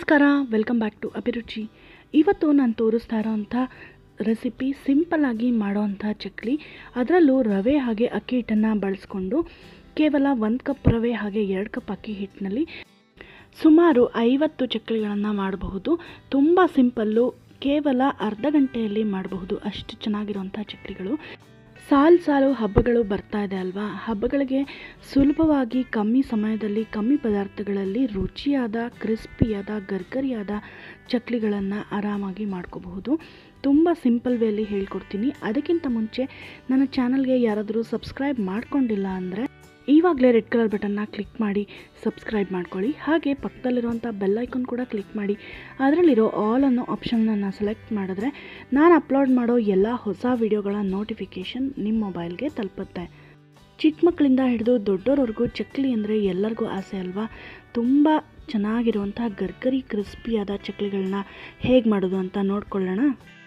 ನಮಸ್ಕಾರ welcome back to ಅಭಿರುಚಿ ಇವತ್ತು ನಾನು ತೋರಿಸ್ತಾ ಇರೋವಂಥ ರೆಸಿಪಿ ಸಿಂಪಲ್ಲಾಗಿ ಮಾಡೋವಂಥ ಚಕ್ಲಿ ಅದರಲ್ಲೂ ರವೆ ಹಾಗೆ ಅಕ್ಕಿ ಹಿಟ್ಟನ್ನು ಬಳಸ್ಕೊಂಡು ಕೇವಲ ಒಂದು ಕಪ್ ರವೆ ಹಾಗೆ ಎರಡು ಕಪ್ ಅಕ್ಕಿ ಹಿಟ್ಟಿನಲ್ಲಿ ಸುಮಾರು ಐವತ್ತು ಚಕ್ಲಿಗಳನ್ನು ಮಾಡಬಹುದು ತುಂಬ ಸಿಂಪಲ್ಲು ಕೇವಲ ಅರ್ಧ ಗಂಟೆಯಲ್ಲಿ ಮಾಡಬಹುದು ಅಷ್ಟು ಚೆನ್ನಾಗಿರುವಂಥ ಚಕ್ಲಿಗಳು ಸಾಲು ಸಾಲು ಹಬ್ಬಗಳು ಬರ್ತಾ ಇದೆ ಅಲ್ವಾ ಹಬ್ಬಗಳಿಗೆ ಸುಲಭವಾಗಿ ಕಮ್ಮಿ ಸಮಯದಲ್ಲಿ ಕಮ್ಮಿ ಪದಾರ್ಥಗಳಲ್ಲಿ ರುಚಿಯಾದ ಕ್ರಿಸ್ಪಿಯಾದ ಗರ್ಗರಿಯಾದ ಚಕ್ಲಿಗಳನ್ನು ಆರಾಮಾಗಿ ಮಾಡ್ಕೋಬಹುದು ತುಂಬ ಸಿಂಪಲ್ ವೇಲಿ ಹೇಳ್ಕೊಡ್ತೀನಿ ಅದಕ್ಕಿಂತ ಮುಂಚೆ ನನ್ನ ಚಾನಲ್ಗೆ ಯಾರಾದರೂ ಸಬ್ಸ್ಕ್ರೈಬ್ ಮಾಡ್ಕೊಂಡಿಲ್ಲ ಅಂದರೆ ಇವಾಗಲೇ ರೆಡ್ ಕಲರ್ ಬಟನ್ನ ಕ್ಲಿಕ್ ಮಾಡಿ ಸಬ್ಸ್ಕ್ರೈಬ್ ಮಾಡ್ಕೊಳ್ಳಿ ಹಾಗೆ ಪಕ್ಕದಲ್ಲಿರುವಂಥ ಬೆಲ್ ಐಕಾನ್ ಕೂಡ ಕ್ಲಿಕ್ ಮಾಡಿ ಅದರಲ್ಲಿರೋ ಆಲ್ ಅನ್ನೋ ಆಪ್ಷನನ್ನು ಸೆಲೆಕ್ಟ್ ಮಾಡಿದ್ರೆ ನಾನು ಅಪ್ಲೋಡ್ ಮಾಡೋ ಎಲ್ಲ ಹೊಸ ವಿಡಿಯೋಗಳ ನೋಟಿಫಿಕೇಷನ್ ನಿಮ್ಮ ಮೊಬೈಲ್ಗೆ ತಲುಪುತ್ತೆ ಚಿಕ್ಕ ಮಕ್ಕಳಿಂದ ಹಿಡಿದು ದೊಡ್ಡೋರವರೆಗೂ ಚಕ್ಲಿ ಅಂದರೆ ಎಲ್ಲರಿಗೂ ಆಸೆ ಅಲ್ವಾ ತುಂಬ ಚೆನ್ನಾಗಿರುವಂಥ ಗರ್ಗರಿ ಕ್ರಿಸ್ಪಿಯಾದ ಚಕ್ಲಿಗಳನ್ನ ಹೇಗೆ ಮಾಡೋದು ಅಂತ ನೋಡ್ಕೊಳ್ಳೋಣ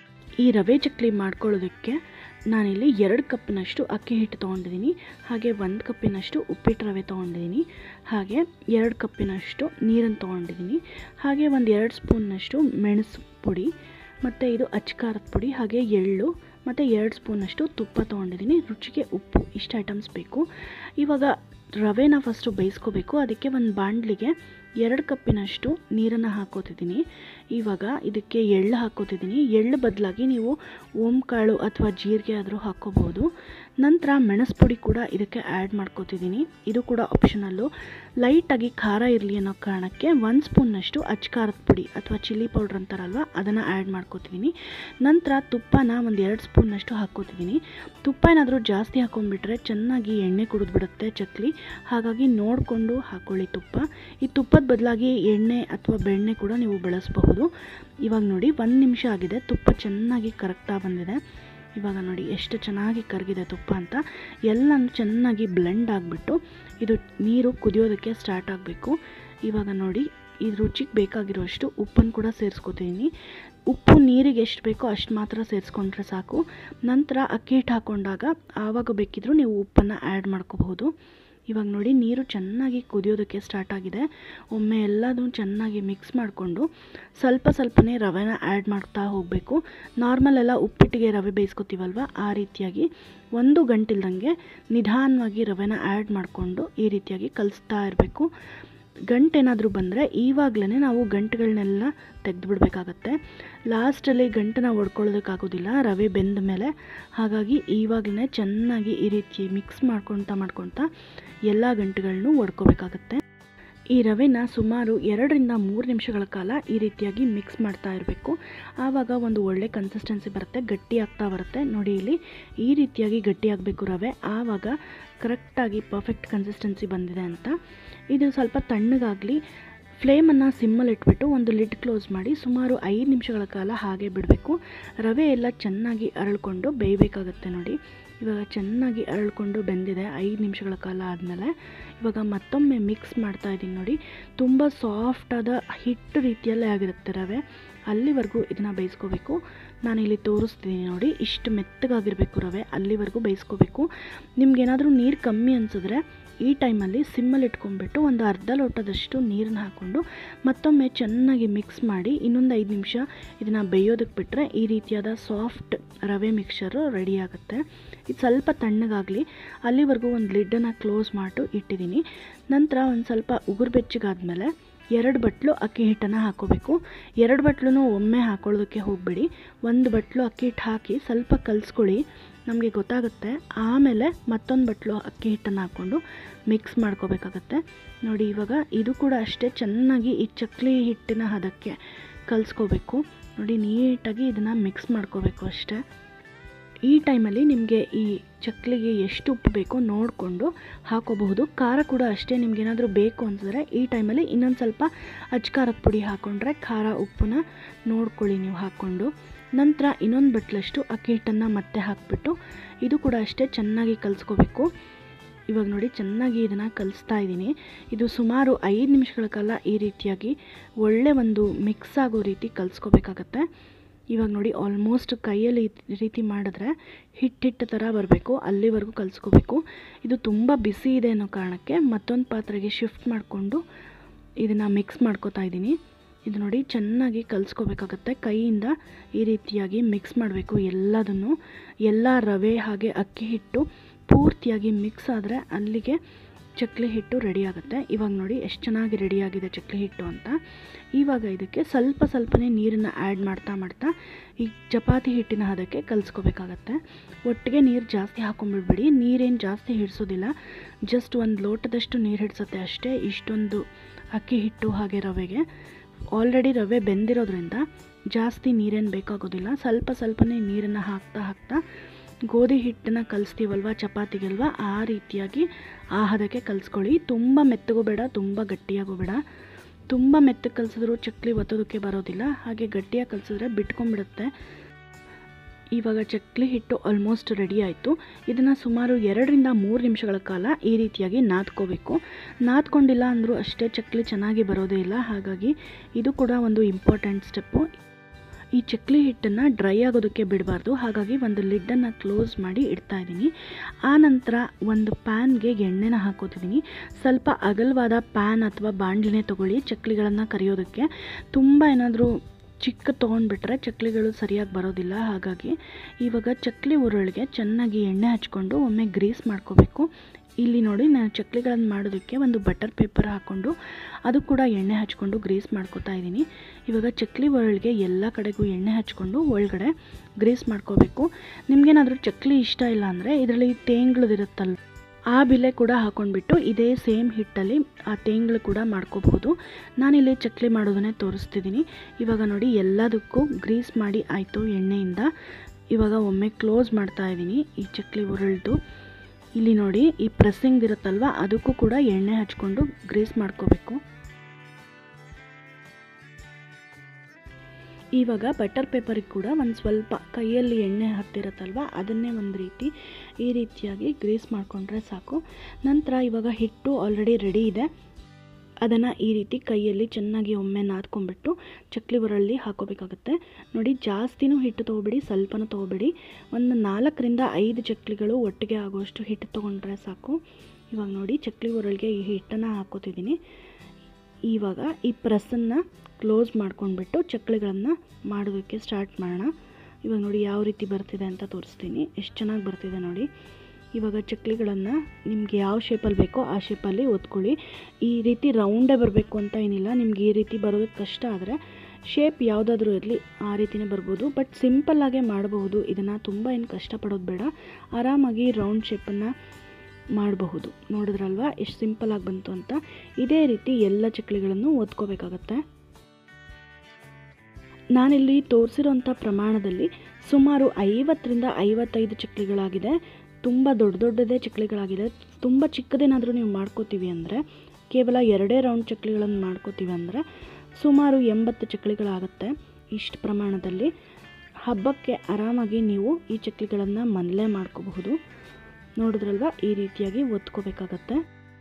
ಈ ರವೆ ಚಕ್ಲಿ ಮಾಡ್ಕೊಳ್ಳೋದಕ್ಕೆ ನಾನಿಲ್ಲಿ ಎರಡು ಕಪ್ಪಿನಷ್ಟು ಅಕ್ಕಿ ಹಿಟ್ಟು ತೊಗೊಂಡಿದ್ದೀನಿ ಹಾಗೆ ಒಂದು ಕಪ್ಪಿನಷ್ಟು ಉಪ್ಪಿಟ್ಟು ರವೆ ತೊಗೊಂಡಿದ್ದೀನಿ ಹಾಗೆ ಎರಡು ಕಪ್ಪಿನಷ್ಟು ನೀರನ್ನು ತೊಗೊಂಡಿದ್ದೀನಿ ಹಾಗೆ ಒಂದು ಎರಡು ಸ್ಪೂನ್ನಷ್ಟು ಮೆಣಸು ಪುಡಿ ಮತ್ತು ಇದು ಅಚ್ಕಾರದ ಪುಡಿ ಹಾಗೆ ಎಳ್ಳು ಮತ್ತು ಎರಡು ಸ್ಪೂನಷ್ಟು ತುಪ್ಪ ತೊಗೊಂಡಿದ್ದೀನಿ ರುಚಿಗೆ ಉಪ್ಪು ಇಷ್ಟು ಐಟಮ್ಸ್ ಬೇಕು ಇವಾಗ ರವೆನ ಫಸ್ಟು ಬೇಯಿಸ್ಕೋಬೇಕು ಅದಕ್ಕೆ ಒಂದು ಬಾಣಲಿಗೆ ಎರಡು ಕಪ್ಪಿನಷ್ಟು ನೀರನ್ನು ಹಾಕೋತಿದ್ದೀನಿ ಇವಾಗ ಇದಕ್ಕೆ ಎಳ್ಳು ಹಾಕೋತಿದ್ದೀನಿ ಎಳ್ಳು ಬದಲಾಗಿ ನೀವು ಓಂಕಾಳು ಅಥವಾ ಜೀರಿಗೆ ಆದರೂ ಹಾಕ್ಕೋಬೋದು ನಂತರ ಮೆಣಸು ಪುಡಿ ಕೂಡ ಇದಕ್ಕೆ ಆ್ಯಡ್ ಮಾಡ್ಕೋತಿದ್ದೀನಿ ಇದು ಕೂಡ ಆಪ್ಷನಲ್ಲು ಲೈಟಾಗಿ ಖಾರ ಇರಲಿ ಅನ್ನೋ ಕಾರಣಕ್ಕೆ ಒಂದು ಸ್ಪೂನ್ನಷ್ಟು ಅಚ್ಕಾರದ ಪುಡಿ ಅಥವಾ ಚಿಲ್ಲಿ ಪೌಡ್ರ್ ಅಂತಾರಲ್ವ ಅದನ್ನು ಆ್ಯಡ್ ಮಾಡ್ಕೋತಿದ್ದೀನಿ ನಂತರ ತುಪ್ಪನ ಒಂದು ಎರಡು ಸ್ಪೂನ್ನಷ್ಟು ಹಾಕ್ಕೋತಿದ್ದೀನಿ ತುಪ್ಪ ಏನಾದರೂ ಜಾಸ್ತಿ ಹಾಕೊಂಡ್ಬಿಟ್ರೆ ಚೆನ್ನಾಗಿ ಎಣ್ಣೆ ಕುಡಿದ್ಬಿಡುತ್ತೆ ಚಕ್ಲಿ ಹಾಗಾಗಿ ನೋಡಿಕೊಂಡು ಹಾಕ್ಕೊಳ್ಳಿ ತುಪ್ಪ ಈ ತುಪ್ಪದ ಬದಲಾಗಿ ಎಣ್ಣೆ ಅಥವಾ ಬೆಣ್ಣೆ ಕೂಡ ನೀವು ಬಳಸಬಹುದು ಇವಾಗ ನೋಡಿ ಒಂದು ನಿಮಿಷ ಆಗಿದೆ ತುಪ್ಪ ಚೆನ್ನಾಗಿ ಕರಗ್ತಾ ಬಂದಿದೆ ಇವಾಗ ನೋಡಿ ಎಷ್ಟು ಚೆನ್ನಾಗಿ ಕರಗಿದೆ ತುಪ್ಪ ಅಂತ ಎಲ್ಲನೂ ಚೆನ್ನಾಗಿ ಬ್ಲೆಂಡ್ ಆಗಿಬಿಟ್ಟು ಇದು ನೀರು ಕುದಿಯೋದಕ್ಕೆ ಸ್ಟಾರ್ಟ್ ಆಗಬೇಕು ಇವಾಗ ನೋಡಿ ಇದು ರುಚಿಗೆ ಬೇಕಾಗಿರೋಷ್ಟು ಉಪ್ಪನ್ನು ಕೂಡ ಸೇರಿಸ್ಕೊತೀನಿ ಉಪ್ಪು ನೀರಿಗೆ ಎಷ್ಟು ಬೇಕೋ ಅಷ್ಟು ಮಾತ್ರ ಸೇರಿಸ್ಕೊಂಡ್ರೆ ಸಾಕು ನಂತರ ಅಕ್ಕಿ ಹಿಟ್ಟು ಹಾಕ್ಕೊಂಡಾಗ ಆವಾಗ ಬೇಕಿದ್ರೂ ನೀವು ಉಪ್ಪನ್ನು ಆ್ಯಡ್ ಮಾಡ್ಕೋಬಹುದು ಇವಾಗ ನೋಡಿ ನೀರು ಚೆನ್ನಾಗಿ ಕುದಿಯೋದಕ್ಕೆ ಸ್ಟಾರ್ಟ್ ಆಗಿದೆ ಒಮ್ಮೆ ಎಲ್ಲದೂ ಚೆನ್ನಾಗಿ ಮಿಕ್ಸ್ ಮಾಡಿಕೊಂಡು ಸ್ವಲ್ಪ ಸ್ವಲ್ಪನೇ ರವೆನ ಆ್ಯಡ್ ಮಾಡ್ತಾ ಹೋಗಬೇಕು ನಾರ್ಮಲ್ ಎಲ್ಲ ಉಪ್ಪಿಟ್ಟಿಗೆ ರವೆ ಬೇಯಿಸ್ಕೊತೀವಲ್ವ ಆ ರೀತಿಯಾಗಿ ಒಂದು ಗಂಟಿಲ್ದಂಗೆ ನಿಧಾನವಾಗಿ ರವೆನ ಆ್ಯಡ್ ಮಾಡಿಕೊಂಡು ಈ ರೀತಿಯಾಗಿ ಕಲಿಸ್ತಾ ಇರಬೇಕು ಗಂಟೇನಾದರೂ ಬಂದರೆ ಇವಾಗಲೇ ನಾವು ಗಂಟುಗಳನ್ನೆಲ್ಲ ತೆಗೆದುಬಿಡ್ಬೇಕಾಗತ್ತೆ ಲಾಸ್ಟಲ್ಲಿ ಗಂಟನ್ನ ಒಡ್ಕೊಳ್ಳೋದಕ್ಕಾಗೋದಿಲ್ಲ ರವೆ ಬೆಂದ ಮೇಲೆ ಹಾಗಾಗಿ ಇವಾಗಲೇ ಚೆನ್ನಾಗಿ ಈ ರೀತಿ ಮಿಕ್ಸ್ ಮಾಡ್ಕೊತಾ ಮಾಡ್ಕೊತಾ ಎಲ್ಲ ಗಂಟುಗಳನ್ನೂ ಒಡ್ಕೋಬೇಕಾಗತ್ತೆ ಈ ರವೆನ ಸುಮಾರು ಎರಡರಿಂದ ಮೂರು ನಿಮಿಷಗಳ ಕಾಲ ಈ ರೀತಿಯಾಗಿ ಮಿಕ್ಸ್ ಮಾಡ್ತಾ ಇರಬೇಕು ಆವಾಗ ಒಂದು ಒಳ್ಳೆ ಕನ್ಸಿಸ್ಟೆನ್ಸಿ ಬರುತ್ತೆ ಗಟ್ಟಿ ಆಗ್ತಾ ಬರುತ್ತೆ ನೋಡಿ ಇಲ್ಲಿ ಈ ರೀತಿಯಾಗಿ ಗಟ್ಟಿ ಆಗಬೇಕು ರವೆ ಆವಾಗ ಕರೆಕ್ಟಾಗಿ ಪರ್ಫೆಕ್ಟ್ ಕನ್ಸಿಸ್ಟೆನ್ಸಿ ಬಂದಿದೆ ಅಂತ ಇದು ಸ್ವಲ್ಪ ತಣ್ಣಗಾಗಲಿ ಫ್ಲೇಮನ್ನು ಸಿಮ್ಮಲ್ಲಿ ಇಟ್ಬಿಟ್ಟು ಒಂದು ಲಿಡ್ ಕ್ಲೋಸ್ ಮಾಡಿ ಸುಮಾರು ಐದು ನಿಮಿಷಗಳ ಕಾಲ ಹಾಗೆ ಬಿಡಬೇಕು ರವೆ ಎಲ್ಲ ಚೆನ್ನಾಗಿ ಅರಳ್ಕೊಂಡು ಬೇಯಬೇಕಾಗತ್ತೆ ನೋಡಿ ಇವಾಗ ಚೆನ್ನಾಗಿ ಅರಳ್ಕೊಂಡು ಬೆಂದಿದೆ ಐದು ನಿಮಿಷಗಳ ಕಾಲ ಆದಮೇಲೆ ಇವಾಗ ಮತ್ತೊಮ್ಮೆ ಮಿಕ್ಸ್ ಮಾಡ್ತಾ ಇದ್ದೀನಿ ನೋಡಿ ತುಂಬ ಸಾಫ್ಟಾದ ಹಿಟ್ಟು ರೀತಿಯಲ್ಲೇ ಆಗಿರುತ್ತೆ ರವೆ ಅಲ್ಲಿವರೆಗೂ ಇದನ್ನು ಬೇಯಿಸ್ಕೋಬೇಕು ನಾನಿಲ್ಲಿ ತೋರಿಸ್ತೀನಿ ನೋಡಿ ಇಷ್ಟು ಮೆತ್ತಗಾಗಿರಬೇಕು ರವೆ ಅಲ್ಲಿವರೆಗೂ ಬೇಯಿಸ್ಕೋಬೇಕು ನಿಮ್ಗೇನಾದರೂ ನೀರು ಕಮ್ಮಿ ಅನಿಸಿದ್ರೆ ಈ ಟೈಮಲ್ಲಿ ಸಿಮ್ಮಲ್ಲಿ ಇಟ್ಕೊಂಡ್ಬಿಟ್ಟು ಒಂದು ಅರ್ಧ ಲೋಟದಷ್ಟು ನೀರನ್ನ ಹಾಕ್ಕೊಂಡು ಮತ್ತೊಮ್ಮೆ ಚೆನ್ನಾಗಿ ಮಿಕ್ಸ್ ಮಾಡಿ ಇನ್ನೊಂದು ಐದು ನಿಮಿಷ ಇದನ್ನು ಬೇಯೋದಕ್ಕೆ ಬಿಟ್ಟರೆ ಈ ರೀತಿಯಾದ ಸಾಫ್ಟ್ ರವೆ ಮಿಕ್ಸರು ರೆಡಿ ಆಗುತ್ತೆ ಇದು ಸ್ವಲ್ಪ ತಣ್ಣಗಾಗಲಿ ಅಲ್ಲಿವರೆಗೂ ಒಂದು ಲಿಡ್ಡನ್ನು ಕ್ಲೋಸ್ ಮಾಡಿಟ್ಟು ಇಟ್ಟಿದ್ದೀನಿ ನಂತರ ಒಂದು ಸ್ವಲ್ಪ ಉಗುರು ಬೆಚ್ಚಗಾದ್ಮೇಲೆ ಎರಡು ಬಟ್ಲು ಅಕ್ಕಿ ಹಿಟ್ಟನ್ನು ಹಾಕೋಬೇಕು ಎರಡು ಬಟ್ಲು ಒಮ್ಮೆ ಹಾಕೊಳ್ಳೋದಕ್ಕೆ ಹೋಗಬೇಡಿ ಒಂದು ಬಟ್ಲು ಅಕ್ಕಿ ಹಿಟ್ಟು ಹಾಕಿ ಸ್ವಲ್ಪ ಕಲಿಸ್ಕೊಳ್ಳಿ ನಮಗೆ ಗೊತ್ತಾಗುತ್ತೆ ಆಮೇಲೆ ಮತ್ತೊಂದು ಬಟ್ಲು ಅಕ್ಕಿ ಹಿಟ್ಟನ್ನು ಹಾಕ್ಕೊಂಡು ಮಿಕ್ಸ್ ಮಾಡ್ಕೋಬೇಕಾಗತ್ತೆ ನೋಡಿ ಇವಾಗ ಇದು ಕೂಡ ಅಷ್ಟೇ ಚೆನ್ನಾಗಿ ಈ ಚಕ್ಲಿ ಹಿಟ್ಟಿನ ಹದಕ್ಕೆ ಕಲಿಸ್ಕೋಬೇಕು ನೋಡಿ ನೀಟಾಗಿ ಇದನ್ನು ಮಿಕ್ಸ್ ಮಾಡ್ಕೋಬೇಕು ಅಷ್ಟೇ ಈ ಟೈಮಲ್ಲಿ ನಿಮಗೆ ಈ ಚಕ್ಲಿಗೆ ಎಷ್ಟು ಉಪ್ಪು ಬೇಕೋ ನೋಡಿಕೊಂಡು ಹಾಕೋಬಹುದು ಖಾರ ಕೂಡ ಅಷ್ಟೇ ನಿಮ್ಗೇನಾದರೂ ಬೇಕು ಅನ್ಸಿದ್ರೆ ಈ ಟೈಮಲ್ಲಿ ಇನ್ನೊಂದು ಸ್ವಲ್ಪ ಅಚ್ಕಾರದ ಪುಡಿ ಹಾಕ್ಕೊಂಡ್ರೆ ಖಾರ ಉಪ್ಪನ್ನ ನೋಡ್ಕೊಳ್ಳಿ ನೀವು ಹಾಕ್ಕೊಂಡು ನಂತರ ಇನ್ನೊಂದು ಬಟ್ಲಷ್ಟು ಅಕ್ಕಿ ಹಿಟ್ಟನ್ನು ಮತ್ತೆ ಹಾಕಿಬಿಟ್ಟು ಇದು ಕೂಡ ಅಷ್ಟೇ ಚೆನ್ನಾಗಿ ಕಲಿಸ್ಕೋಬೇಕು ಇವಾಗ ನೋಡಿ ಚೆನ್ನಾಗಿ ಇದನ್ನು ಕಲಿಸ್ತಾ ಇದ್ದೀನಿ ಇದು ಸುಮಾರು ಐದು ನಿಮಿಷಗಳ ಕಾಲ ಈ ರೀತಿಯಾಗಿ ಒಳ್ಳೆ ಒಂದು ಮಿಕ್ಸ್ ಆಗೋ ರೀತಿ ಕಲಿಸ್ಕೋಬೇಕಾಗತ್ತೆ ಇವಾಗ ನೋಡಿ ಆಲ್ಮೋಸ್ಟ್ ಕೈಯಲ್ಲಿ ಈ ರೀತಿ ಮಾಡಿದ್ರೆ ಹಿಟ್ಟು ಹಿಟ್ಟು ಥರ ಬರಬೇಕು ಅಲ್ಲಿವರೆಗೂ ಕಲಿಸ್ಕೋಬೇಕು ಇದು ತುಂಬ ಬಿಸಿ ಇದೆ ಅನ್ನೋ ಕಾರಣಕ್ಕೆ ಮತ್ತೊಂದು ಪಾತ್ರೆಗೆ ಶಿಫ್ಟ್ ಮಾಡಿಕೊಂಡು ಇದನ್ನು ಮಿಕ್ಸ್ ಮಾಡ್ಕೋತಾ ಇದ್ದೀನಿ ಇದು ನೋಡಿ ಚೆನ್ನಾಗಿ ಕಲಿಸ್ಕೋಬೇಕಾಗತ್ತೆ ಕೈಯಿಂದ ಈ ರೀತಿಯಾಗಿ ಮಿಕ್ಸ್ ಮಾಡಬೇಕು ಎಲ್ಲದನ್ನು ಎಲ್ಲ ರವೆ ಹಾಗೆ ಅಕ್ಕಿ ಹಿಟ್ಟು ಪೂರ್ತಿಯಾಗಿ ಮಿಕ್ಸ್ ಆದರೆ ಅಲ್ಲಿಗೆ ಚಕ್ಲಿ ಹಿಟ್ಟು ರೆಡಿ ಆಗುತ್ತೆ ಇವಾಗ ನೋಡಿ ಎಷ್ಟು ಚೆನ್ನಾಗಿ ರೆಡಿಯಾಗಿದೆ ಚಕ್ಲಿ ಹಿಟ್ಟು ಅಂತ ಇವಾಗ ಇದಕ್ಕೆ ಸ್ವಲ್ಪ ಸ್ವಲ್ಪನೇ ನೀರನ್ನು ಆ್ಯಡ್ ಮಾಡ್ತಾ ಮಾಡ್ತಾ ಈ ಚಪಾತಿ ಹಿಟ್ಟಿನ ಹದಕ್ಕೆ ಕಲಿಸ್ಕೋಬೇಕಾಗತ್ತೆ ಒಟ್ಟಿಗೆ ನೀರು ಜಾಸ್ತಿ ಹಾಕೊಂಡ್ಬಿಡ್ಬೇಡಿ ನೀರೇನು ಜಾಸ್ತಿ ಹಿಡಿಸೋದಿಲ್ಲ ಜಸ್ಟ್ ಒಂದು ಲೋಟದಷ್ಟು ನೀರು ಹಿಡಿಸುತ್ತೆ ಅಷ್ಟೇ ಇಷ್ಟೊಂದು ಅಕ್ಕಿ ಹಿಟ್ಟು ಹಾಗೆ ರವೆಗೆ ಆಲ್ರೆಡಿ ರವೆ ಬೆಂದಿರೋದ್ರಿಂದ ಜಾಸ್ತಿ ನೀರೇನು ಬೇಕಾಗೋದಿಲ್ಲ ಸ್ವಲ್ಪ ಸ್ವಲ್ಪನೇ ನೀರನ್ನು ಹಾಕ್ತಾ ಹಾಕ್ತಾ ಗೋಧಿ ಹಿಟ್ಟನ್ನು ಕಲಿಸ್ತೀವಲ್ವ ಚಪಾತಿಗಲ್ವ ಆ ರೀತಿಯಾಗಿ ಆ ಹದಕ್ಕೆ ಕಲಿಸ್ಕೊಳ್ಳಿ ತುಂಬ ಮೆತ್ತಗೂ ಬೇಡ ತುಂಬ ಗಟ್ಟಿಯಾಗೂ ಬೇಡ ತುಂಬ ಮೆತ್ತಗೆ ಕಲಿಸಿದ್ರು ಚಕ್ಲಿ ಒತ್ತೋದಕ್ಕೆ ಬರೋದಿಲ್ಲ ಹಾಗೆ ಗಟ್ಟಿಯಾಗಿ ಕಲಿಸಿದ್ರೆ ಬಿಟ್ಕೊಂಡ್ಬಿಡುತ್ತೆ ಇವಾಗ ಚಕ್ಲಿ ಹಿಟ್ಟು ಆಲ್ಮೋಸ್ಟ್ ರೆಡಿ ಆಯಿತು ಇದನ್ನು ಸುಮಾರು ಎರಡರಿಂದ ಮೂರು ನಿಮಿಷಗಳ ಕಾಲ ಈ ರೀತಿಯಾಗಿ ನಾದ್ಕೋಬೇಕು ನಾದ್ಕೊಂಡಿಲ್ಲ ಅಂದರೂ ಅಷ್ಟೇ ಚಕ್ಲಿ ಚೆನ್ನಾಗಿ ಬರೋದೇ ಇಲ್ಲ ಹಾಗಾಗಿ ಇದು ಕೂಡ ಒಂದು ಇಂಪಾರ್ಟೆಂಟ್ ಸ್ಟೆಪ್ಪು ಈ ಚಕ್ಲಿ ಹಿಟ್ಟನ್ನು ಡ್ರೈ ಆಗೋದಕ್ಕೆ ಬಿಡಬಾರ್ದು ಹಾಗಾಗಿ ಒಂದು ಲಿಡ್ಡನ್ನು ಕ್ಲೋಸ್ ಮಾಡಿ ಇಡ್ತಾ ಇದ್ದೀನಿ ಆ ನಂತರ ಒಂದು ಪ್ಯಾನ್ಗೆ ಎಣ್ಣೆನ ಹಾಕೋತಿದ್ದೀನಿ ಸ್ವಲ್ಪ ಅಗಲವಾದ ಪ್ಯಾನ್ ಅಥವಾ ಬಾಣಲಿನೇ ತೊಗೊಳ್ಳಿ ಚಕ್ಲಿಗಳನ್ನು ಕರಿಯೋದಕ್ಕೆ ತುಂಬ ಏನಾದರೂ ಚಿಕ್ಕ ತೊಗೊಂಡ್ಬಿಟ್ರೆ ಚಕ್ಲಿಗಳು ಸರಿಯಾಗಿ ಬರೋದಿಲ್ಲ ಹಾಗಾಗಿ ಇವಾಗ ಚಕ್ಲಿ ಉರುಳಿಗೆ ಚೆನ್ನಾಗಿ ಎಣ್ಣೆ ಹಚ್ಕೊಂಡು ಒಮ್ಮೆ ಗ್ರೀಸ್ ಮಾಡ್ಕೋಬೇಕು ಇಲ್ಲಿ ನೋಡಿ ನಾನು ಚಕ್ಲಿಗಳನ್ನು ಮಾಡೋದಕ್ಕೆ ಒಂದು ಬಟರ್ ಪೇಪರ್ ಹಾಕ್ಕೊಂಡು ಅದು ಕೂಡ ಎಣ್ಣೆ ಹಚ್ಕೊಂಡು ಗ್ರೀಸ್ ಮಾಡ್ಕೋತಾ ಇದ್ದೀನಿ ಇವಾಗ ಚಕ್ಲಿ ಒರಳಿಗೆ ಎಲ್ಲ ಕಡೆಗೂ ಎಣ್ಣೆ ಹಚ್ಕೊಂಡು ಒಳಗಡೆ ಗ್ರೀಸ್ ಮಾಡ್ಕೋಬೇಕು ನಿಮಗೇನಾದರೂ ಚಕ್ಲಿ ಇಷ್ಟ ಇಲ್ಲ ಅಂದರೆ ಇದರಲ್ಲಿ ತೇಂಗ್ಳದಿರುತ್ತಲ್ವ ಆ ಬಿಲೆ ಕೂಡ ಹಾಕೊಂಡ್ಬಿಟ್ಟು ಇದೇ ಸೇಮ್ ಹಿಟ್ಟಲ್ಲಿ ಆ ತೇಂಗ್ಳು ಕೂಡ ಮಾಡ್ಕೋಬಹುದು ನಾನಿಲ್ಲಿ ಚಕ್ಲಿ ಮಾಡೋದನ್ನೇ ತೋರಿಸ್ತಿದ್ದೀನಿ ಇವಾಗ ನೋಡಿ ಎಲ್ಲದಕ್ಕೂ ಗ್ರೀಸ್ ಮಾಡಿ ಆಯಿತು ಎಣ್ಣೆಯಿಂದ ಇವಾಗ ಒಮ್ಮೆ ಕ್ಲೋಸ್ ಮಾಡ್ತಾ ಇದ್ದೀನಿ ಈ ಚಕ್ಲಿ ಉರುಳ್ದು ಇಲ್ಲಿ ನೋಡಿ ಈ ಪ್ರೆಸ್ಸಿಂಗ್ ಇರುತ್ತಲ್ವ ಅದಕ್ಕೂ ಕೂಡ ಎಣ್ಣೆ ಹಚ್ಕೊಂಡು ಗ್ರೀಸ್ ಮಾಡ್ಕೋಬೇಕು ಇವಾಗ ಬಟರ್ ಪೇಪರಿಗೆ ಕೂಡ ಒಂದು ಸ್ವಲ್ಪ ಕೈಯಲ್ಲಿ ಎಣ್ಣೆ ಹತ್ತಿರುತ್ತಲ್ವ ಅದನ್ನೇ ಒಂದು ರೀತಿ ಈ ರೀತಿಯಾಗಿ ಗ್ರೀಸ್ ಮಾಡಿಕೊಂಡ್ರೆ ಸಾಕು ನಂತರ ಇವಾಗ ಹಿಟ್ಟು ಆಲ್ರೆಡಿ ರೆಡಿ ಇದೆ ಅದನ್ನು ಈ ರೀತಿ ಕೈಯಲ್ಲಿ ಚೆನ್ನಾಗಿ ಒಮ್ಮೆ ನಾದ್ಕೊಂಡ್ಬಿಟ್ಟು ಚಕ್ಲಿ ಒರಳಲ್ಲಿ ಹಾಕೋಬೇಕಾಗುತ್ತೆ ನೋಡಿ ಜಾಸ್ತಿನೂ ಹಿಟ್ಟು ತೊಗೊಬೇಡಿ ಸ್ವಲ್ಪನೂ ತೊಗೊಬೇಡಿ ಒಂದು ನಾಲ್ಕರಿಂದ ಐದು ಚಕ್ಲಿಗಳು ಒಟ್ಟಿಗೆ ಆಗುವಷ್ಟು ಹಿಟ್ಟು ತೊಗೊಂಡ್ರೆ ಸಾಕು ಇವಾಗ ನೋಡಿ ಚಕ್ಲಿ ಒರಳಿಗೆ ಈ ಹಿಟ್ಟನ್ನು ಹಾಕೋತಿದ್ದೀನಿ ಇವಾಗ ಈ ಪ್ರೆಸ್ಸನ್ನು ಕ್ಲೋಸ್ ಮಾಡ್ಕೊಂಡ್ಬಿಟ್ಟು ಚಕ್ಲಿಗಳನ್ನು ಮಾಡೋದಕ್ಕೆ ಸ್ಟಾರ್ಟ್ ಮಾಡೋಣ ಇವಾಗ ನೋಡಿ ಯಾವ ರೀತಿ ಬರ್ತಿದೆ ಅಂತ ತೋರಿಸ್ತೀನಿ ಎಷ್ಟು ಚೆನ್ನಾಗಿ ಬರ್ತಿದೆ ನೋಡಿ ಇವಾಗ ಚಕ್ಲಿಗಳನ್ನು ನಿಮ್ಗೆ ಯಾವ ಶೇಪಲ್ಲಿ ಬೇಕೋ ಆ ಶೇಪಲ್ಲಿ ಒತ್ಕೊಳ್ಳಿ ಈ ರೀತಿ ರೌಂಡೇ ಬರಬೇಕು ಅಂತ ಏನಿಲ್ಲ ನಿಮ್ಗೆ ಈ ರೀತಿ ಬರೋದಕ್ಕೆ ಕಷ್ಟ ಆದರೆ ಶೇಪ್ ಯಾವುದಾದ್ರೂ ಇರಲಿ ಆ ರೀತಿನೇ ಬರ್ಬೋದು ಬಟ್ ಸಿಂಪಲ್ಲಾಗೇ ಮಾಡಬಹುದು ಇದನ್ನು ತುಂಬ ಏನು ಕಷ್ಟಪಡೋದು ಬೇಡ ಆರಾಮಾಗಿ ರೌಂಡ್ ಶೇಪನ್ನು ಮಾಡಬಹುದು ನೋಡಿದ್ರಲ್ವಾ ಎಷ್ಟು ಸಿಂಪಲ್ಲಾಗಿ ಬಂತು ಅಂತ ಇದೇ ರೀತಿ ಎಲ್ಲ ಚಕ್ಲಿಗಳನ್ನು ಒತ್ಕೋಬೇಕಾಗತ್ತೆ ನಾನಿಲ್ಲಿ ತೋರಿಸಿರೋಂಥ ಪ್ರಮಾಣದಲ್ಲಿ ಸುಮಾರು ಐವತ್ತರಿಂದ ಐವತ್ತೈದು ಚಕ್ಲಿಗಳಾಗಿದೆ ತುಂಬ ದೊಡ್ಡ ದೊಡ್ಡದೇ ಚಕ್ಲಿಗಳಾಗಿದೆ ತುಂಬ ಚಿಕ್ಕದೇನಾದರೂ ನೀವು ಮಾಡ್ಕೋತೀವಿ ಅಂದರೆ ಕೇವಲ ಎರಡೇ ರೌಂಡ್ ಚಕ್ಲಿಗಳನ್ನು ಮಾಡ್ಕೋತೀವಿ ಅಂದರೆ ಸುಮಾರು ಎಂಬತ್ತು ಚಕ್ಲಿಗಳಾಗುತ್ತೆ ಇಷ್ಟು ಪ್ರಮಾಣದಲ್ಲಿ ಹಬ್ಬಕ್ಕೆ ಆರಾಮಾಗಿ ನೀವು ಈ ಚಕ್ಲಿಗಳನ್ನು ಮನೇಲೇ ಮಾಡ್ಕೋಬಹುದು ನೋಡಿದ್ರಲ್ವ ಈ ರೀತಿಯಾಗಿ ಒತ್ಕೋಬೇಕಾಗತ್ತೆ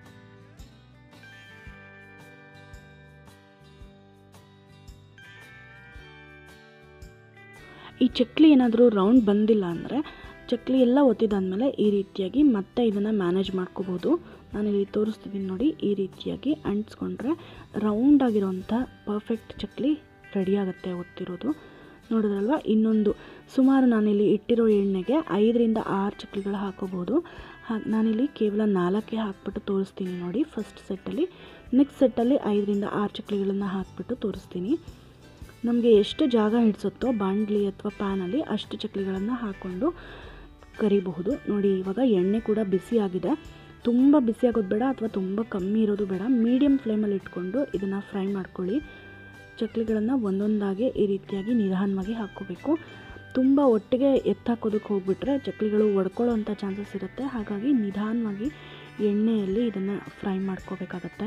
ಈ ಚಕ್ಲಿ ಏನಾದರೂ ರೌಂಡ್ ಬಂದಿಲ್ಲ ಅಂದರೆ ಚಕ್ಲಿ ಎಲ್ಲ ಒತ್ತಿದಾದ್ಮೇಲೆ ಈ ರೀತಿಯಾಗಿ ಮತ್ತೆ ಇದನ್ನು ಮ್ಯಾನೇಜ್ ಮಾಡ್ಕೋಬೋದು ನಾನಿಲ್ಲಿ ತೋರಿಸ್ತಿದ್ದೀನಿ ನೋಡಿ ಈ ರೀತಿಯಾಗಿ ಅಂಟಿಸ್ಕೊಂಡ್ರೆ ರೌಂಡ್ ಆಗಿರೋಂಥ ಪರ್ಫೆಕ್ಟ್ ಚಕ್ಲಿ ರೆಡಿ ಆಗುತ್ತೆ ಒತ್ತಿರೋದು ನೋಡಿದ್ರಲ್ವ ಇನ್ನೊಂದು ಸುಮಾರು ನಾನಿಲ್ಲಿ ಇಟ್ಟಿರೋ ಎಣ್ಣೆಗೆ ಐದರಿಂದ ಆರು ಚಕ್ಲಿಗಳು ಹಾಕೋಬೋದು ಹಾಗೆ ನಾನಿಲ್ಲಿ ಕೇವಲ ನಾಲ್ಕೇ ಹಾಕ್ಬಿಟ್ಟು ತೋರಿಸ್ತೀನಿ ನೋಡಿ ಫಸ್ಟ್ ಸೆಟ್ಟಲ್ಲಿ ನೆಕ್ಸ್ಟ್ ಸೆಟ್ಟಲ್ಲಿ ಐದರಿಂದ ಆರು ಚಕ್ಲಿಗಳನ್ನು ಹಾಕ್ಬಿಟ್ಟು ತೋರಿಸ್ತೀನಿ ನಮಗೆ ಎಷ್ಟು ಜಾಗ ಹಿಡಿಸುತ್ತೋ ಬಾಣಲಿ ಅಥವಾ ಪ್ಯಾನಲ್ಲಿ ಅಷ್ಟು ಚಕ್ಲಿಗಳನ್ನು ಹಾಕ್ಕೊಂಡು ಕರಿಬಹುದು ನೋಡಿ ಇವಾಗ ಎಣ್ಣೆ ಕೂಡ ಬಿಸಿ ಆಗಿದೆ ತುಂಬ ಬಿಸಿ ಆಗೋದು ಬೇಡ ಅಥವಾ ತುಂಬ ಕಮ್ಮಿ ಇರೋದು ಬೇಡ ಮೀಡಿಯಮ್ ಫ್ಲೇಮಲ್ಲಿ ಇಟ್ಕೊಂಡು ಇದನ್ನು ಫ್ರೈ ಮಾಡ್ಕೊಳ್ಳಿ ಚಕ್ಲಿಗಳನ್ನು ಒಂದೊಂದಾಗಿ ಈ ರೀತಿಯಾಗಿ ನಿಧಾನವಾಗಿ ಹಾಕ್ಕೋಬೇಕು ತುಂಬ ಒಟ್ಟಿಗೆ ಎತ್ತಾಕೋದಕ್ಕೆ ಹೋಗ್ಬಿಟ್ರೆ ಚಕ್ಲಿಗಳು ಒಡ್ಕೊಳ್ಳೋ ಅಂಥ ಚಾನ್ಸಸ್ ಇರುತ್ತೆ ಹಾಗಾಗಿ ನಿಧಾನವಾಗಿ ಎಣ್ಣೆಯಲ್ಲಿ ಇದನ್ನು ಫ್ರೈ ಮಾಡ್ಕೋಬೇಕಾಗತ್ತೆ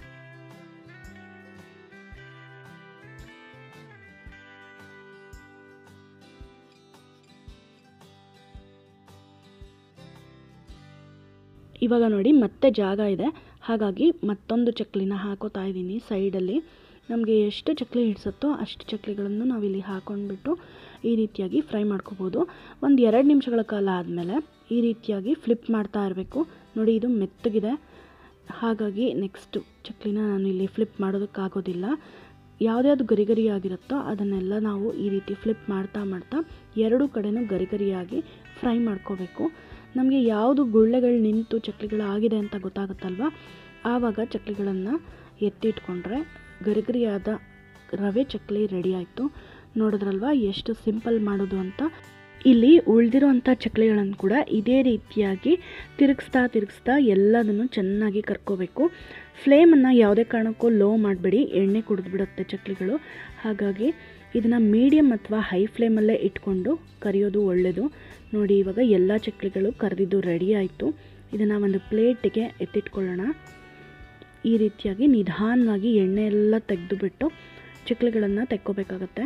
ಇವಾಗ ನೋಡಿ ಮತ್ತೆ ಜಾಗ ಇದೆ ಹಾಗಾಗಿ ಮತ್ತೊಂದು ಚಕ್ಲಿನ ಹಾಕೋತಾ ಇದ್ದೀನಿ ಸೈಡಲ್ಲಿ ನಮಗೆ ಎಷ್ಟು ಚಕ್ಲಿ ಹಿಡಿಸುತ್ತೋ ಅಷ್ಟು ಚಕ್ಲಿಗಳನ್ನು ನಾವಿಲ್ಲಿ ಹಾಕೊಂಡ್ಬಿಟ್ಟು ಈ ರೀತಿಯಾಗಿ ಫ್ರೈ ಮಾಡ್ಕೋಬೋದು ಒಂದು ಎರಡು ನಿಮಿಷಗಳ ಕಾಲ ಆದಮೇಲೆ ಈ ರೀತಿಯಾಗಿ ಫ್ಲಿಪ್ ಮಾಡ್ತಾ ಇರಬೇಕು ನೋಡಿ ಇದು ಮೆತ್ತಗಿದೆ ಹಾಗಾಗಿ ನೆಕ್ಸ್ಟು ಚಕ್ಲಿನ ನಾನು ಇಲ್ಲಿ ಫ್ಲಿಪ್ ಮಾಡೋದಕ್ಕಾಗೋದಿಲ್ಲ ಯಾವ್ದ್ಯಾವ್ದು ಗರಿ ಗರಿ ಆಗಿರುತ್ತೋ ಅದನ್ನೆಲ್ಲ ನಾವು ಈ ರೀತಿ ಫ್ಲಿಪ್ ಮಾಡ್ತಾ ಮಾಡ್ತಾ ಎರಡೂ ಕಡೆನೂ ಗರಿ ಗರಿಯಾಗಿ ಫ್ರೈ ಮಾಡ್ಕೋಬೇಕು ನಮಗೆ ಯಾವುದು ಗುಳ್ಳೆಗಳು ನಿಂತು ಚಕ್ಲಿಗಳು ಆಗಿದೆ ಅಂತ ಗೊತ್ತಾಗುತ್ತಲ್ವ ಆವಾಗ ಚಕ್ಲಿಗಳನ್ನು ಎತ್ತಿಟ್ಕೊಂಡ್ರೆ ಗರಿಗರಿಯಾದ ರವೆ ಚಕ್ಲಿ ರೆಡಿ ಆಯಿತು ನೋಡಿದ್ರಲ್ವ ಎಷ್ಟು ಸಿಂಪಲ್ ಮಾಡೋದು ಅಂತ ಇಲ್ಲಿ ಉಳಿದಿರೋಂಥ ಚಕ್ಲಿಗಳನ್ನು ಕೂಡ ಇದೇ ರೀತಿಯಾಗಿ ತಿರುಗಿಸ್ತಾ ತಿರುಗಿಸ್ತಾ ಎಲ್ಲದನ್ನು ಚೆನ್ನಾಗಿ ಕರ್ಕೋಬೇಕು ಫ್ಲೇಮನ್ನು ಯಾವುದೇ ಕಾರಣಕ್ಕೂ ಲೋ ಮಾಡಬೇಡಿ ಎಣ್ಣೆ ಕುಡಿದ್ಬಿಡುತ್ತೆ ಚಕ್ಲಿಗಳು ಹಾಗಾಗಿ ಇದನ್ನು ಮೀಡಿಯಮ್ ಅಥವಾ ಹೈ ಫ್ಲೇಮಲ್ಲೇ ಇಟ್ಕೊಂಡು ಕರಿಯೋದು ಒಳ್ಳೆಯದು ನೋಡಿ ಇವಾಗ ಎಲ್ಲ ಚಕ್ಲಿಗಳು ಕರೆದಿದ್ದು ರೆಡಿ ಆಯಿತು ಇದನ್ನು ಒಂದು ಪ್ಲೇಟಿಗೆ ಎತ್ತಿಟ್ಕೊಳ್ಳೋಣ ಈ ರೀತಿಯಾಗಿ ನಿಧಾನವಾಗಿ ಎಣ್ಣೆ ಎಲ್ಲ ತೆಗೆದುಬಿಟ್ಟು ಚಕ್ಲಿಗಳನ್ನು ತೆಕ್ಕೋಬೇಕಾಗತ್ತೆ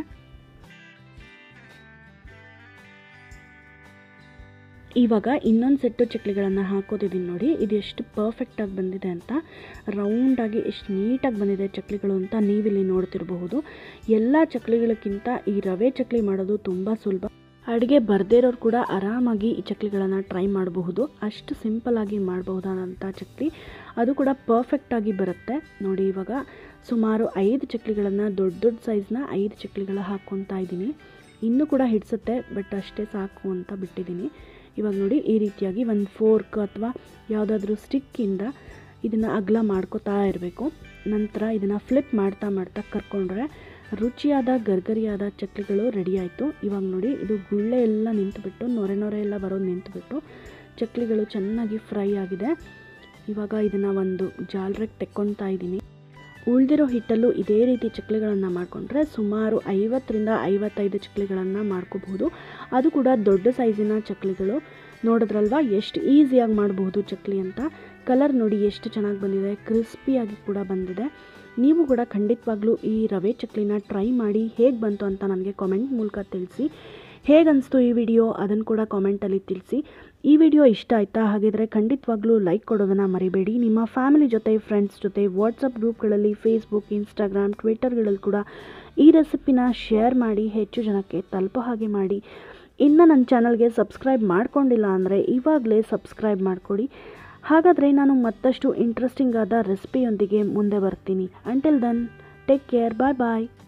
ಇವಾಗ ಇನ್ನೊಂದು ಸೆಟ್ಟು ಚಕ್ಲಿಗಳನ್ನು ಹಾಕೋತಿದ್ದೀನಿ ನೋಡಿ ಇದು ಎಷ್ಟು ಪರ್ಫೆಕ್ಟಾಗಿ ಬಂದಿದೆ ಅಂತ ರೌಂಡಾಗಿ ಎಷ್ಟು ನೀಟಾಗಿ ಬಂದಿದೆ ಚಕ್ಲಿಗಳು ಅಂತ ನೀವಿಲ್ಲಿ ನೋಡ್ತಿರಬಹುದು ಎಲ್ಲ ಚಕ್ಲಿಗಳಕ್ಕಿಂತ ಈ ರವೆ ಚಕ್ಲಿ ಮಾಡೋದು ತುಂಬ ಸುಲಭ ಅಡುಗೆ ಬರದೇ ಇರೋರು ಕೂಡ ಆರಾಮಾಗಿ ಈ ಚಕ್ಲಿಗಳನ್ನು ಟ್ರೈ ಮಾಡಬಹುದು ಅಷ್ಟು ಸಿಂಪಲ್ಲಾಗಿ ಮಾಡಬಹುದಾದಂಥ ಚಕ್ಲಿ ಅದು ಕೂಡ ಪರ್ಫೆಕ್ಟಾಗಿ ಬರುತ್ತೆ ನೋಡಿ ಇವಾಗ ಸುಮಾರು ಐದು ಚಕ್ಲಿಗಳನ್ನು ದೊಡ್ಡ ದೊಡ್ಡ ಸೈಜ್ನ ಐದು ಚಕ್ಲಿಗಳ ಹಾಕ್ಕೊತಾ ಇದ್ದೀನಿ ಇನ್ನೂ ಕೂಡ ಹಿಡಿಸುತ್ತೆ ಬಟ್ ಅಷ್ಟೇ ಸಾಕು ಅಂತ ಬಿಟ್ಟಿದ್ದೀನಿ ಇವಾಗ ನೋಡಿ ಈ ರೀತಿಯಾಗಿ ಒಂದು ಫೋರ್ಕ್ ಅಥವಾ ಯಾವುದಾದ್ರೂ ಸ್ಟಿಕ್ಕಿಂದ ಇದನ್ನು ಅಗಲ ಮಾಡ್ಕೋತಾ ಇರಬೇಕು ನಂತರ ಇದನ್ನು ಫ್ಲಿಪ್ ಮಾಡ್ತಾ ಮಾಡ್ತಾ ಕರ್ಕೊಂಡ್ರೆ ರುಚಿಯಾದ ಗರ್ಗರಿಯಾದ ಚಕ್ಲಿಗಳು ರೆಡಿ ಆಯಿತು ಇವಾಗ ನೋಡಿ ಇದು ಗುಳ್ಳೆ ಎಲ್ಲ ನಿಂತುಬಿಟ್ಟು ನೊರೆ ನೊರೆ ಎಲ್ಲ ಬರೋದು ನಿಂತುಬಿಟ್ಟು ಚಕ್ಲಿಗಳು ಚೆನ್ನಾಗಿ ಫ್ರೈ ಆಗಿದೆ ಇವಾಗ ಇದನ್ನು ಒಂದು ಜಾಲ್ರೆಗೆ ತೆಕ್ಕೊತಾ ಇದ್ದೀನಿ ಉಳಿದಿರೋ ಹಿಟ್ಟಲ್ಲೂ ಇದೇ ರೀತಿ ಚಕ್ಲಿಗಳನ್ನು ಮಾಡಿಕೊಂಡ್ರೆ ಸುಮಾರು ಐವತ್ತರಿಂದ ಐವತ್ತೈದು ಚಕ್ಲಿಗಳನ್ನು ಮಾಡ್ಕೋಬಹುದು ಅದು ಕೂಡ ದೊಡ್ಡ ಸೈಜಿನ ಚಕ್ಲಿಗಳು ನೋಡಿದ್ರಲ್ವ ಎಷ್ಟು ಈಸಿಯಾಗಿ ಮಾಡಬಹುದು ಚಕ್ಲಿ ಅಂತ ಕಲರ್ ನೋಡಿ ಎಷ್ಟು ಚೆನ್ನಾಗಿ ಬಂದಿದೆ ಕ್ರಿಸ್ಪಿಯಾಗಿ ಕೂಡ ಬಂದಿದೆ ನೀವು ಕೂಡ ಖಂಡಿತವಾಗ್ಲೂ ಈ ರವೆ ಚಕ್ಲಿನ ಟ್ರೈ ಮಾಡಿ ಹೇಗೆ ಬಂತು ಅಂತ ನನಗೆ ಕಾಮೆಂಟ್ ಮೂಲಕ ತಿಳಿಸಿ ಹೇಗನ್ನಿಸ್ತು ಈ ವಿಡಿಯೋ ಅದನ್ನು ಕೂಡ ಕಾಮೆಂಟಲ್ಲಿ ತಿಳಿಸಿ ಈ ವಿಡಿಯೋ ಇಷ್ಟ ಆಯಿತಾ ಹಾಗಿದ್ರೆ ಖಂಡಿತವಾಗ್ಲೂ ಲೈಕ್ ಕೊಡೋದನ್ನು ಮರಿಬೇಡಿ ನಿಮ್ಮ ಫ್ಯಾಮಿಲಿ ಜೊತೆ ಫ್ರೆಂಡ್ಸ್ ಜೊತೆ ವಾಟ್ಸಪ್ ಗ್ರೂಪ್ಗಳಲ್ಲಿ ಫೇಸ್ಬುಕ್ ಇನ್ಸ್ಟಾಗ್ರಾಮ್ ಟ್ವಿಟ್ಟರ್ಗಳಲ್ಲಿ ಕೂಡ ಈ ರೆಸಿಪಿನ ಶೇರ್ ಮಾಡಿ ಹೆಚ್ಚು ಜನಕ್ಕೆ ತಲುಪೋ ಹಾಗೆ ಮಾಡಿ ಇನ್ನು ನನ್ನ ಚಾನಲ್ಗೆ ಸಬ್ಸ್ಕ್ರೈಬ್ ಮಾಡ್ಕೊಂಡಿಲ್ಲ ಅಂದರೆ ಇವಾಗಲೇ ಸಬ್ಸ್ಕ್ರೈಬ್ ಮಾಡಿಕೊಡಿ ಹಾಗಾದರೆ ನಾನು ಮತ್ತಷ್ಟು ಇಂಟ್ರೆಸ್ಟಿಂಗ್ ಆದ ರೆಸಿಪಿಯೊಂದಿಗೆ ಮುಂದೆ ಬರ್ತೀನಿ until then take care bye ಬಾಯ್